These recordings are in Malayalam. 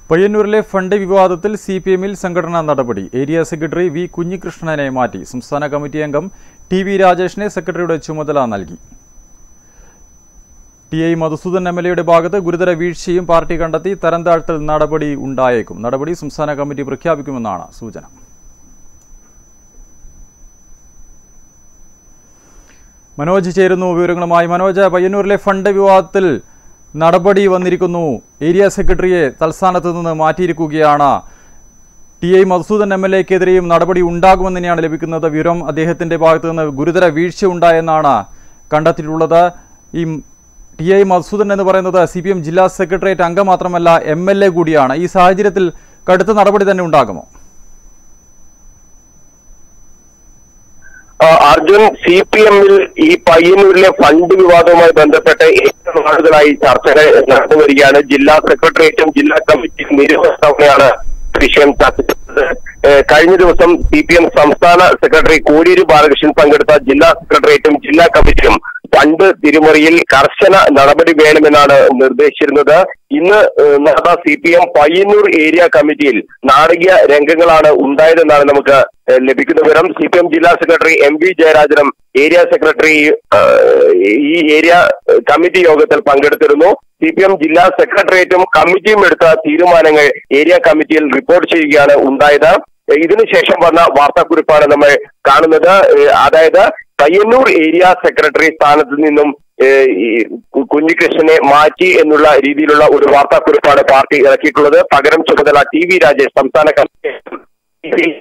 പയ്യന്നൂരിലെ ഫണ്ട് വിവാദത്തിൽ സി പി എമ്മിൽ സംഘടനാ നടപടി ഏരിയ സെക്രട്ടറി വി കുഞ്ഞികൃഷ്ണനെ മാറ്റി സംസ്ഥാന കമ്മിറ്റി അംഗം ടി വി രാജേഷിനെ സെക്രട്ടറിയുടെ ചുമതല നൽകി T I Madhusudan M L എയുടെ ഭാഗത്ത് ഗുരുതര വീഴ്ചയും പാർട്ടി കണ്ടെത്തി തരം താഴ്ത്തൽ നടപടി ഉണ്ടായേക്കും നടപടി സംസ്ഥാന കമ്മിറ്റി പ്രഖ്യാപിക്കുമെന്നാണ് സൂചന മനോജ് ചേരുന്നു വിവരങ്ങളുമായി മനോജ് പയ്യന്നൂരിലെ ഫണ്ട് വിവാദത്തിൽ നടപടി വന്നിരിക്കുന്നു ഏരിയ സെക്രട്ടറിയെ തൽസ്ഥാനത്ത് നിന്ന് മാറ്റിയിരിക്കുകയാണ് T I Madhusudan M L എക്കെതിരെയും നടപടി ഉണ്ടാകുമെന്ന് തന്നെയാണ് ലഭിക്കുന്നത് വിവരം അദ്ദേഹത്തിന്റെ ഭാഗത്ത് നിന്ന് ഗുരുതര വീഴ്ച ഉണ്ടായെന്നാണ് കണ്ടെത്തിയിട്ടുള്ളത് ഈ ടി ഐ മധുസൂദൻ എന്ന് പറയുന്നത് സി പി എം ജില്ലാ സെക്രട്ടേറിയറ്റ് അംഗം മാത്രമല്ല എം എൽ എ കൂടിയാണ് ഈ സാഹചര്യത്തിൽ കടുത്ത നടപടി തന്നെ ഉണ്ടാകുമോ ആ, അർജുൻ സി പി എമ്മിൽ ഈ പയ്യന്നൂരിലെ ഫണ്ട് വിവാദവുമായി ബന്ധപ്പെട്ട് ഏറ്റവും നാളുകളായി ചർച്ചകൾ നടന്നു വരികയാണ് ജില്ലാ സെക്രട്ടേറിയറ്റും ജില്ലാ കമ്മിറ്റിയും നിരവധി തവണയാണ് വിഷയം ചർച്ച ചെയ്തത് ഏഹ് കഴിഞ്ഞ ദിവസം സി പി എം സംസ്ഥാന സെക്രട്ടറി കോടിയേരി ബാലകൃഷ്ണൻ പങ്കെടുത്ത ജില്ലാ സെക്രട്ടേറിയറ്റും ജില്ലാ കമ്മിറ്റിയും ഫണ്ട് തിരിമറിയിൽ കർശന നടപടി വേണമെന്നാണ് നിർദ്ദേശിച്ചിരുന്നത് ഇന്ന് ഏഹ് നടന്ന C P M Payyanur area കമ്മിറ്റിയിൽ നാടകീയ രംഗങ്ങളാണ് ഉണ്ടായതെന്നാണ് നമുക്ക് ഏഹ് ലഭിക്കുന്ന വിവരം സി പി എം ജില്ലാ സെക്രട്ടറി എം വി ജയരാജനും ഏരിയ സെക്രട്ടറി ഏഹ് ഈ ഏരിയ ഏഹ് കമ്മിറ്റി യോഗത്തിൽ പങ്കെടുത്തിരുന്നു സി പി എം ജില്ലാ സെക്രട്ടേറിയറ്റും കമ്മിറ്റിയും എടുത്ത തീരുമാനങ്ങൾ ഏരിയ കമ്മിറ്റിയിൽ റിപ്പോർട്ട് ചെയ്യുകയാണ് ഉണ്ടായത് ഇതിനുശേഷം വന്ന വാർത്താക്കുറിപ്പാണ് നമ്മൾ കാണുന്നത് ഏഹ് അതായത് പയ്യന്നൂർ ഏരിയ സെക്രട്ടറി സ്ഥാനത്ത് നിന്നും ഏഹ് ഈ കു- കുഞ്ഞികൃഷ്ണനെ മാറ്റി എന്നുള്ള രീതിയിലുള്ള ഒരു വാർത്താക്കുറിപ്പാണ് പാർട്ടി ഇറക്കിയിട്ടുള്ളത് പകരം ചുമതല ടി വി രാജേഷ് സംസ്ഥാന കമ്മിറ്റി ടി വി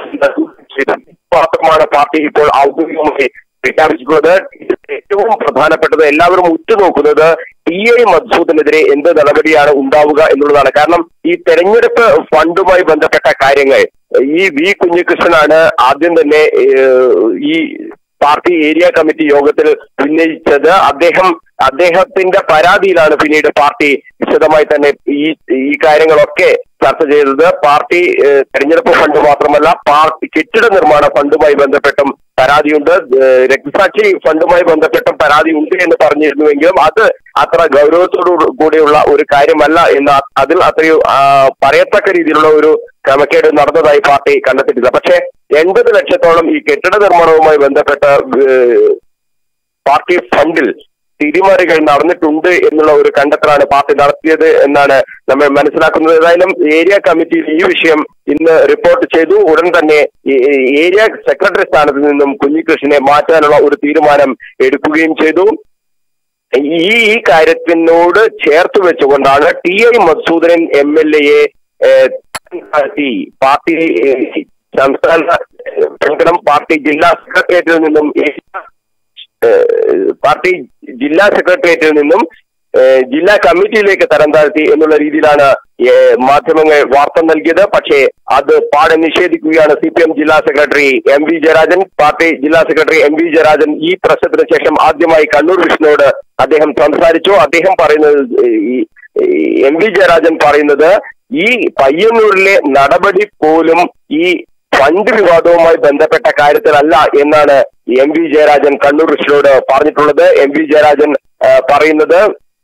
രാജേഷ് മാത്രമാണ് പാർട്ടി ഇപ്പോൾ ഔദ്യോഗികമായി പ്രഖ്യാപിച്ചിട്ടുള്ളത് ഇതിൽ ഏറ്റവും പ്രധാനപ്പെട്ടത് എല്ലാവരും ഉറ്റുനോക്കുന്നത് ടി ഐ മധുസൂദനെതിരെ എന്ത് നടപടിയാണ് ഉണ്ടാവുക എന്നുള്ളതാണ് കാരണം ഈ തെരഞ്ഞെടുപ്പ് ഫണ്ടുമായി ബന്ധപ്പെട്ട കാര്യങ്ങൾ ഈ വി കുഞ്ഞികൃഷ്ണനാണ് ആദ്യം തന്നെ ഏഹ്, ഈ പാർട്ടി ഏരിയ കമ്മിറ്റി യോഗത്തിൽ ഉന്നയിച്ചത് അദ്ദേഹം അദ്ദേഹത്തിന്റെ പരാതിയിലാണ് പിന്നീട് പാർട്ടി വിശദമായി തന്നെ ഈ ഈ കാര്യങ്ങളൊക്കെ ചർച്ച ചെയ്തത് പാർട്ടി ഏഹ്, തെരഞ്ഞെടുപ്പ് ഫണ്ട് മാത്രമല്ല പാർട്ടി കെട്ടിട നിർമ്മാണ ഫണ്ടുമായി ബന്ധപ്പെട്ടും പരാതിയുണ്ട് ഏഹ്, രക്തസാക്ഷി ഫണ്ടുമായി ബന്ധപ്പെട്ടും പരാതി ഉണ്ട് എന്ന് പറഞ്ഞിരുന്നുവെങ്കിലും അത് അത്ര ഗൗരവത്തോടു കൂടിയുള്ള ഒരു കാര്യമല്ല എന്ന് അ- അതിൽ അത്രയും ആ, പറയത്തക്ക രീതിയിലുള്ള ഒരു ക്രമക്കേട് നടന്നതായി പാർട്ടി കണ്ടെത്തിയിട്ടില്ല പക്ഷേ എൺപത് ലക്ഷത്തോളം ഈ കെട്ടിട നിർമ്മാണവുമായി ബന്ധപ്പെട്ട ഏഹ്, പാർട്ടി ഫണ്ടിൽ തിരിമറികൾ നടന്നിട്ടുണ്ട് എന്നുള്ള ഒരു കണ്ടെത്തലാണ് പാർട്ടി നടത്തിയത് എന്നാണ് നമ്മൾ മനസ്സിലാക്കുന്നത് ഏതായാലും ഏരിയ കമ്മിറ്റി ഈ വിഷയം ഇന്ന് റിപ്പോർട്ട് ചെയ്തു ഉടൻ തന്നെ ഈ ഏരിയ സെക്രട്ടറി സ്ഥാനത്ത് നിന്നും കുഞ്ഞികൃഷ്ണനെ മാറ്റാനുള്ള ഒരു തീരുമാനം എടുക്കുകയും ചെയ്തു ഈ ഈ കാര്യത്തിനോട് ചേർത്ത് വെച്ചുകൊണ്ടാണ് T I Madhusudanan M L എയെ പാർട്ടി പാർട്ടി ഏഹ്, സംസ്ഥാന ഏഹ്, ക്ഷമിക്കണം, പാർട്ടി ജില്ലാ സെക്രട്ടേറിയറ്റിൽ നിന്നും ഏരിയ ഏഹ് പാർട്ടി ജില്ലാ സെക്രട്ടേറിയറ്റിൽ നിന്നും ഏഹ് ജില്ലാ കമ്മിറ്റിയിലേക്ക് തരം താഴ്ത്തി എന്നുള്ള രീതിയിലാണ് ഏഹ് മാധ്യമങ്ങൾ വാർത്ത നൽകിയത് പക്ഷേ അത് പാടെ നിഷേധിക്കുകയാണ് സി പി എം ജില്ലാ secretary M V Jayarajan party ജില്ലാ സെക്രട്ടറി എം വി ജയരാജൻ ഈ പ്രശ്നത്തിന് ശേഷം ആദ്യമായി കണ്ണൂർ വിഷ്ണുവോട് അദ്ദേഹം സംസാരിച്ചു അദ്ദേഹം പറയുന്നത് ഈ ഈ എം വി ജയരാജൻ പറയുന്നത് ഈ പയ്യന്നൂരിലെ നടപടി പോലും ഈ ഫണ്ട് വിവാദവുമായി ബന്ധപ്പെട്ട കാര്യത്തിലല്ല എന്നാണ് എം വി ജയരാജൻ കണ്ണൂർ ഋഷിയോട് പറഞ്ഞിട്ടുള്ളത് എം വി ജയരാജൻ ആ, പറയുന്നത്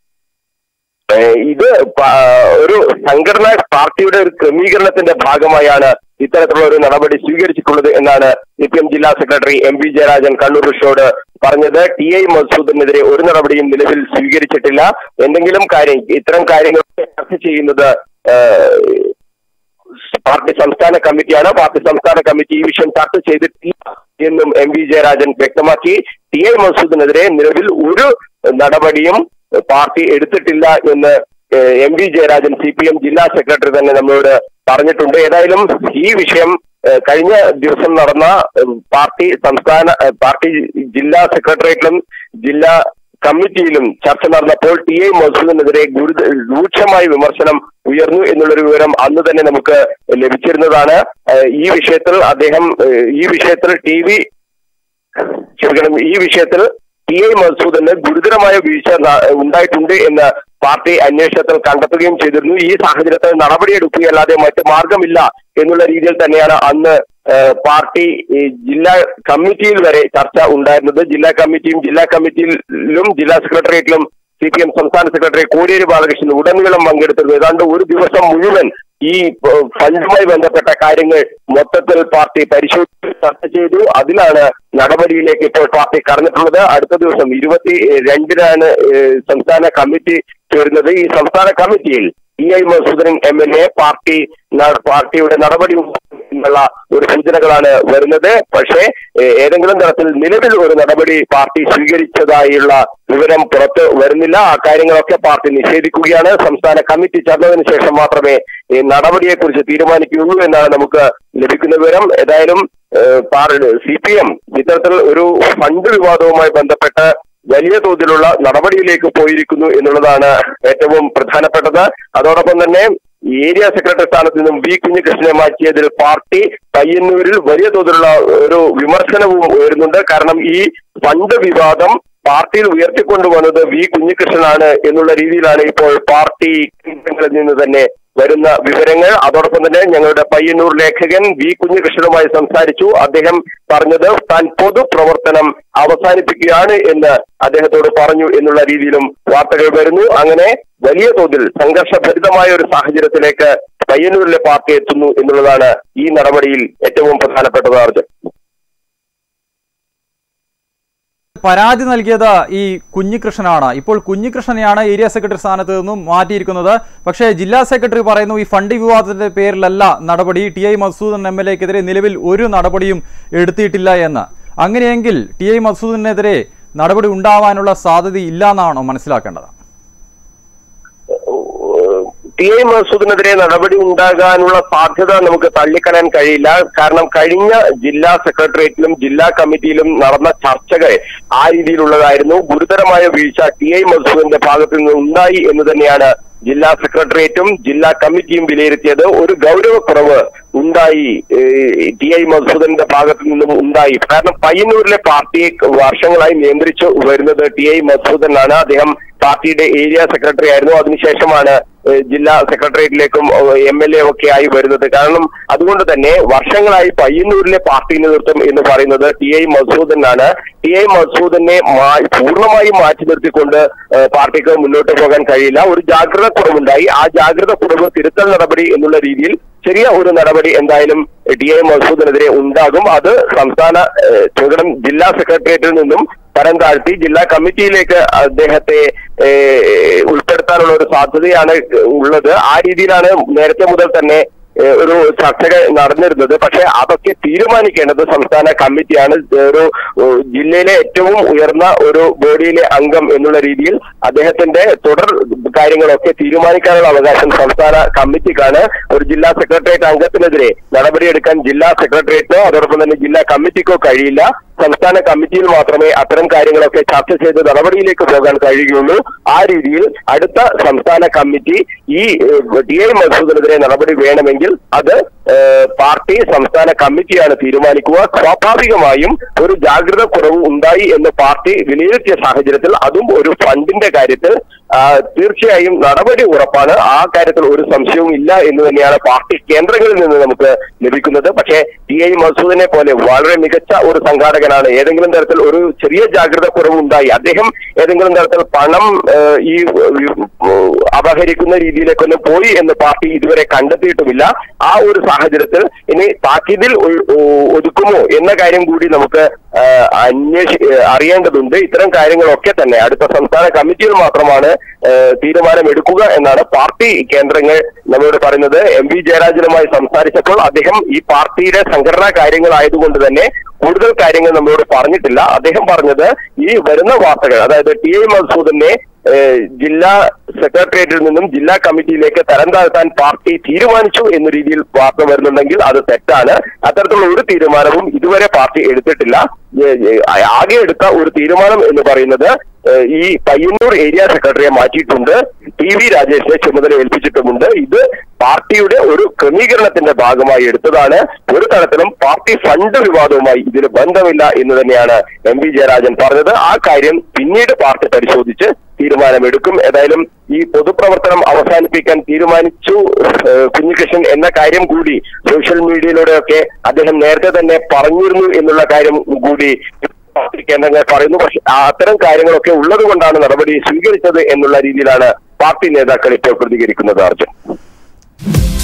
ഏഹ് ഇത് പ- ഒരു സംഘടനാ പാർട്ടിയുടെ ഒരു ക്രമീകരണത്തിന്റെ ഭാഗമായാണ് ഇത്തരത്തിലുള്ള ഒരു നടപടി സ്വീകരിച്ചിട്ടുള്ളത് എന്നാണ് സി പി എം ജില്ലാ secretary M V Jayarajan Kannur ഋഷിയോട് പറഞ്ഞത് ടി ഐ മധുസൂദനെതിരെ ഒരു നടപടിയും നിലവിൽ സ്വീകരിച്ചിട്ടില്ല എന്തെങ്കിലും കാര്യം ഇത്തരം കാര്യങ്ങൾ ചർച്ച ചെയ്യുന്നത് ഏഹ്, പാർട്ടി സംസ്ഥാന കമ്മിറ്റിയാണ് പാർട്ടി സംസ്ഥാന കമ്മിറ്റി ഈ വിഷയം ചർച്ച ചെയ്തിട്ടില്ല എന്നും എം വി ജയരാജൻ വ്യക്തമാക്കി ടി ഐ മസൂദിനെതിരെ നിലവിൽ ഒരു നടപടിയും പാർട്ടി എടുത്തിട്ടില്ല എന്ന് ഏഹ്, M V Jayarajan C P M ജില്ലാ സെക്രട്ടറി തന്നെ നമ്മളോട് പറഞ്ഞിട്ടുണ്ട് ഏതായാലും ഈ വിഷയം ഏഹ്, കഴിഞ്ഞ ദിവസം നടന്ന ഏഹ്, പാർട്ടി സംസ്ഥാന ഏഹ്, പാർട്ടി ജില്ലാ സെക്രട്ടേറിയറ്റിലും ജില്ലാ കമ്മിറ്റിയിലും ചർച്ച നടന്നപ്പോൾ ടി ഐ മസൂദിനെതിരെ ഗുരുത രൂക്ഷമായ വിമർശനം ഉയർന്നു എന്നുള്ളൊരു വിവരം അന്ന് തന്നെ നമുക്ക് ലഭിച്ചിരുന്നതാണ് ഏഹ് ഈ വിഷയത്തിൽ അദ്ദേഹം ഏഹ് ഈ വിഷയത്തിൽ ടി വി ക്ഷമിക്കണം ഈ വിഷയത്തിൽ ടി ഐ മസൂദിന് ഗുരുതരമായ വീഴ്ച ന- ഉണ്ടായിട്ടുണ്ട് എന്ന് പാർട്ടി അന്വേഷണത്തിൽ കണ്ടെത്തുകയും ചെയ്തിരുന്നു ഈ സാഹചര്യത്തിൽ നടപടിയെടുക്കുകയല്ലാതെ മറ്റ് മാർഗമില്ല എന്നുള്ള രീതിയിൽ തന്നെയാണ് അന്ന് ഏഹ് പാർട്ടി ഈ ജില്ലാ കമ്മിറ്റിയിൽ വരെ ചർച്ച ഉണ്ടായിരുന്നത് ജില്ലാ കമ്മിറ്റിയും ജില്ലാ കമ്മിറ്റിയിലും ജില്ലാ സെക്രട്ടേറിയറ്റിലും സി പി എം സംസ്ഥാന സെക്രട്ടറി കോടിയേരി ബാലകൃഷ്ണൻ ഉടനീളം പങ്കെടുത്തിരുന്നു ഏതാണ്ട് ഒരു ദിവസം മുഴുവൻ ഈ ഏഹ്, ഫണ്ടുമായി ബന്ധപ്പെട്ട കാര്യങ്ങൾ മൊത്തത്തിൽ പാർട്ടി പരിശോധിച്ച് ചർച്ച ചെയ്തു അതിലാണ് നടപടിയിലേക്ക് ഇപ്പോൾ പാർട്ടി കടന്നിട്ടുള്ളത് അടുത്ത ദിവസം ഇരുപത്തി രണ്ടിനാണ് ഏഹ്, സംസ്ഥാന കമ്മിറ്റി ചേരുന്നത് ഈ സംസ്ഥാന കമ്മിറ്റിയിൽ E I Masudan M L A party ന- പാർട്ടിയുടെ നടപടി എന്നുള്ള ഒരു സൂചനകളാണ് വരുന്നത് പക്ഷേ ഏഹ്, ഏതെങ്കിലും തരത്തിൽ നിലവിൽ ഒരു നടപടി പാർട്ടി സ്വീകരിച്ചതായുള്ള വിവരം പുറത്ത് വരുന്നില്ല ആ കാര്യങ്ങളൊക്കെ പാർട്ടി നിഷേധിക്കുകയാണ് സംസ്ഥാന കമ്മിറ്റി ചേർന്നതിന് ശേഷം മാത്രമേ ഈ നടപടിയെക്കുറിച്ച് തീരുമാനിക്കുകയുള്ളൂ എന്നാണ് നമുക്ക് ലഭിക്കുന്ന വിവരം ഏതായാലും സി പി എം ഇത്തരത്തിൽ ഒരു ഫണ്ട് വിവാദവുമായി ബന്ധപ്പെട്ട് വലിയ തോതിലുള്ള നടപടിയിലേക്ക് പോയിരിക്കുന്നു എന്നുള്ളതാണ് ഏറ്റവും പ്രധാനപ്പെട്ടത് അതോടൊപ്പം തന്നെ ഏരിയ സെക്രട്ടറി സ്ഥാനത്ത് നിന്നും വി കുഞ്ഞികൃഷ്ണനെ മാറ്റിയതിൽ പാർട്ടി പയ്യന്നൂരിൽ വലിയ തോതിലുള്ള ഒരു വിമർശനവും ഉയരുന്നുണ്ട് കാരണം ഈ ഫണ്ട് വിവാദം പാർട്ടിയിൽ ഉയർത്തിക്കൊണ്ടുവന്നത് വി കുഞ്ഞികൃഷ്ണനാണ് എന്നുള്ള രീതിയിലാണ് ഇപ്പോൾ പാർട്ടി കേന്ദ്രങ്ങളിൽ നിന്ന് തന്നെ വരുന്ന വിവരങ്ങൾ അതോടൊപ്പം തന്നെ ഞങ്ങളുടെ പയ്യന്നൂർ ലേഖകൻ വി കുഞ്ഞികൃഷ്ണനുമായി സംസാരിച്ചു അദ്ദേഹം പറഞ്ഞത് താൻ പൊതുപ്രവർത്തനം അവസാനിപ്പിക്കുകയാണ് എന്ന് അദ്ദേഹത്തോട് പറഞ്ഞു എന്നുള്ള രീതിയിലും വാർത്തകൾ വരുന്നു അങ്ങനെ വലിയ തോതിൽ സംഘർഷഭരിതമായ ഒരു സാഹചര്യത്തിലേക്ക് പയ്യന്നൂരിലെ പാർട്ടി എത്തുന്നു എന്നുള്ളതാണ് ഈ നടപടിയിൽ ഏറ്റവും പ്രധാനപ്പെട്ടത് അർജുൻ പരാതി നൽകിയത് ഈ കുഞ്ഞികൃഷ്ണനാണ് ഇപ്പോൾ കുഞ്ഞികൃഷ്ണനെയാണ് ഏരിയ സെക്രട്ടറി സ്ഥാനത്ത് നിന്നും മാറ്റിയിരിക്കുന്നത് പക്ഷേ ജില്ലാ സെക്രട്ടറി പറയുന്നു ഈ ഫണ്ട് വിവാദത്തിന്റെ പേരിലല്ല നടപടി T I Masudan M L എക്കെതിരെ നിലവിൽ ഒരു നടപടിയും എടുത്തിട്ടില്ല എന്ന് അങ്ങനെയെങ്കിൽ ടി ഐ മസൂദിനെതിരെ നടപടി ഉണ്ടാവാനുള്ള സാധ്യതയില്ല എന്നാണോ മനസ്സിലാക്കേണ്ടത് ടി ഐ മസൂദിനെതിരെ നടപടി ഉണ്ടാകാനുള്ള സാധ്യത നമുക്ക് തള്ളിക്കളയാൻ കഴിയില്ല കാരണം കഴിഞ്ഞ ജില്ലാ സെക്രട്ടേറിയറ്റിലും ജില്ലാ കമ്മിറ്റിയിലും നടന്ന ചർച്ചകൾ ആ രീതിയിലുള്ളതായിരുന്നു ഗുരുതരമായ വീഴ്ച ടി ഐ മസൂദിന്റെ ഭാഗത്തു നിന്ന് ഉണ്ടായി എന്ന് തന്നെയാണ് ജില്ലാ സെക്രട്ടേറിയറ്റും ജില്ലാ കമ്മിറ്റിയും വിലയിരുത്തിയത് ഒരു ഗൗരവക്കുറവ് ഉണ്ടായി ഏഹ്, ടി ഐ മധുസൂദന്റെ ഭാഗത്തു നിന്നും ഉണ്ടായി കാരണം പയ്യന്നൂരിലെ പാർട്ടിയെ വർഷങ്ങളായി നിയന്ത്രിച്ചു വരുന്നത് ടി ഐ മധുസൂദനാണ് അദ്ദേഹം പാർട്ടിയുടെ ഏരിയ സെക്രട്ടറി ആയിരുന്നു അതിനുശേഷമാണ് ഏഹ്, ജില്ലാ സെക്രട്ടേറിയറ്റിലേക്കും എം എൽ എ ഒക്കെ ആയി വരുന്നത് കാരണം അതുകൊണ്ട് തന്നെ വർഷങ്ങളായി പയ്യന്നൂരിലെ പാർട്ടി നേതൃത്വം എന്ന് പറയുന്നത് ടി ഐ മധുസൂദനാണ് ടി ഐ മധുസൂദനെ മാ- പൂർണ്ണമായും മാറ്റി നിർത്തിക്കൊണ്ട് ഏഹ്, പാർട്ടിക്ക് മുന്നോട്ട് പോകാൻ കഴിയില്ല ഒരു ജാഗ്രത കുറവുണ്ടായി ആ ജാഗ്രത കുറവ് തിരുത്തൽ നടപടി എന്നുള്ള രീതിയിൽ ചെറിയ ഒരു നടപടി എന്തായാലും ടി ഐ മസൂദിനെതിരെ ഉണ്ടാകും അത് സംസ്ഥാന ഏഹ്, ചുവടം ജില്ലാ സെക്രട്ടേറിയറ്റിൽ നിന്നും തരം താഴ്ത്തി ജില്ലാ കമ്മിറ്റിയിലേക്ക് അദ്ദേഹത്തെ ഏഹ്, ഉൾപ്പെടുത്താനുള്ള ഒരു സാധ്യതയാണ് ഉള്ളത് ആ രീതിയിലാണ് നേരത്തെ മുതൽ തന്നെ ഏഹ്, ഒരു ചർച്ചകൾ നടന്നിരുന്നത് പക്ഷെ അതൊക്കെ തീരുമാനിക്കേണ്ടത് സംസ്ഥാന കമ്മിറ്റിയാണ് ഒരു ഏഹ്, ജില്ലയിലെ ഏറ്റവും ഉയർന്ന ഒരു ബോഡിയിലെ അംഗം എന്നുള്ള രീതിയിൽ അദ്ദേഹത്തിന്റെ തുടർ കാര്യങ്ങളൊക്കെ തീരുമാനിക്കാനുള്ള അവകാശം സംസ്ഥാന കമ്മിറ്റിക്കാണ് ഒരു ജില്ലാ സെക്രട്ടേറിയറ്റ് അംഗത്തിനെതിരെ നടപടിയെടുക്കാൻ ജില്ലാ സെക്രട്ടേറിയറ്റോ അതോടൊപ്പം തന്നെ ജില്ലാ കമ്മിറ്റിക്കോ കഴിയില്ല സംസ്ഥാന കമ്മിറ്റിയിൽ മാത്രമേ അത്തരം കാര്യങ്ങളൊക്കെ ചർച്ച ചെയ്ത് നടപടിയിലേക്ക് പോകാൻ കഴിയുകയുള്ളൂ ആ രീതിയിൽ അടുത്ത സംസ്ഥാന കമ്മിറ്റി ഈ ടി ഐ മസൂദിനെതിരെ നടപടി വേണമെങ്കിൽ അത് ഏഹ്, പാർട്ടി സംസ്ഥാന കമ്മിറ്റിയാണ് തീരുമാനിക്കുക സ്വാഭാവികമായും ഒരു ജാഗ്രത കുറവ് ഉണ്ടായി എന്ന് പാർട്ടി വിലയിരുത്തിയ സാഹചര്യത്തിൽ അതും ഒരു ഫണ്ടിന്റെ കാര്യത്തിൽ ആ, തീർച്ചയായും നടപടി ഉറപ്പാണ് ആ കാര്യത്തിൽ ഒരു സംശയവും ഇല്ല എന്ന് തന്നെയാണ് പാർട്ടി കേന്ദ്രങ്ങളിൽ നിന്ന് നമുക്ക് ലഭിക്കുന്നത് പക്ഷേ ടി ഐ മസൂദിനെ പോലെ വളരെ മികച്ച ഒരു സംഘാടകനാണ് ഏതെങ്കിലും തരത്തിൽ ഒരു ചെറിയ ജാഗ്രത കുറവ് ഉണ്ടായി അദ്ദേഹം ഏതെങ്കിലും തരത്തിൽ പണം ഏഹ്, ഈ ഏഹ്, അപഹരിക്കുന്ന രീതിയിലേക്കൊന്നും പോയി എന്ന് പാർട്ടി ഇതുവരെ കണ്ടെത്തിയിട്ടുമില്ല ആ ഒരു സാഹചര്യത്തിൽ ഇനി താക്കീതിൽ ഒ- ഒ- ഒതുക്കുമോ എന്ന കാര്യം കൂടി നമുക്ക് ഏഹ്, അന്വേഷി ഏഹ്, അറിയേണ്ടതുണ്ട് ഇത്തരം കാര്യങ്ങളൊക്കെ തന്നെ അടുത്ത സംസ്ഥാന കമ്മിറ്റിയിൽ മാത്രമാണ് ഏഹ്, തീരുമാനമെടുക്കുക എന്നാണ് പാർട്ടി കേന്ദ്രങ്ങൾ നമ്മളോട് പറയുന്നത് എം വി ജയരാജനുമായി സംസാരിച്ചപ്പോൾ അദ്ദേഹം ഈ പാർട്ടിയുടെ സംഘടനാ കാര്യങ്ങളായതുകൊണ്ട് തന്നെ കൂടുതൽ കാര്യങ്ങൾ നമ്മളോട് പറഞ്ഞിട്ടില്ല അദ്ദേഹം പറഞ്ഞത് ഈ വരുന്ന വാർത്തകൾ അതായത് ടി ഐ മസൂദിനെ ഏഹ്, ജില്ലാ സെക്രട്ടേറിയറ്റിൽ നിന്നും ജില്ലാ കമ്മിറ്റിയിലേക്ക് തരം താഴ്ത്താൻ പാർട്ടി തീരുമാനിച്ചു എന്ന രീതിയിൽ വാർത്ത വരുന്നുണ്ടെങ്കിൽ അത് തെറ്റാണ് അത്തരത്തിലുള്ള ഒരു തീരുമാനവും ഇതുവരെ പാർട്ടി എടുത്തിട്ടില്ല ഏഹ്, ഏഹ്, ആകെ എടുത്ത ഒരു തീരുമാനം എന്ന് പറയുന്നത് ഏഹ്, ഈ പയ്യന്നൂർ ഏരിയ സെക്രട്ടറിയെ മാറ്റിയിട്ടുണ്ട് ടി വി രാജേഷിനെ ചുമതല ഏൽപ്പിച്ചിട്ടുമുണ്ട് ഇത് പാർട്ടിയുടെ ഒരു ക്രമീകരണത്തിന്റെ ഭാഗമായി എടുത്തതാണ് ഒരു തരത്തിലും പാർട്ടി ഫണ്ട് വിവാദവുമായി ഇതിന് ബന്ധമില്ല എന്ന് തന്നെയാണ് എം വി ജയരാജൻ പറഞ്ഞത് ആ കാര്യം പിന്നീട് പാർട്ടി പരിശോധിച്ച് തീരുമാനമെടുക്കും ഏതായാലും ഈ പൊതുപ്രവർത്തനം അവസാനിപ്പിക്കാൻ തീരുമാനിച്ചു ഏഹ്, കുഞ്ഞികൃഷ്ണൻ എന്ന കാര്യം കൂടി സോഷ്യൽ മീഡിയയിലൂടെയൊക്കെ അദ്ദേഹം നേരത്തെ തന്നെ പറഞ്ഞിരുന്നു എന്നുള്ള കാര്യം കൂടി പാർട്ടി കേന്ദ്രങ്ങൾ പറയുന്നു പക്ഷെ ആ അത്തരം കാര്യങ്ങളൊക്കെ ഉള്ളത് കൊണ്ടാണ് നടപടി സ്വീകരിച്ചത് എന്നുള്ള രീതിയിലാണ് പാർട്ടി നേതാക്കൾ ഇപ്പോൾ പ്രതികരിക്കുന്നത് അർജുൻ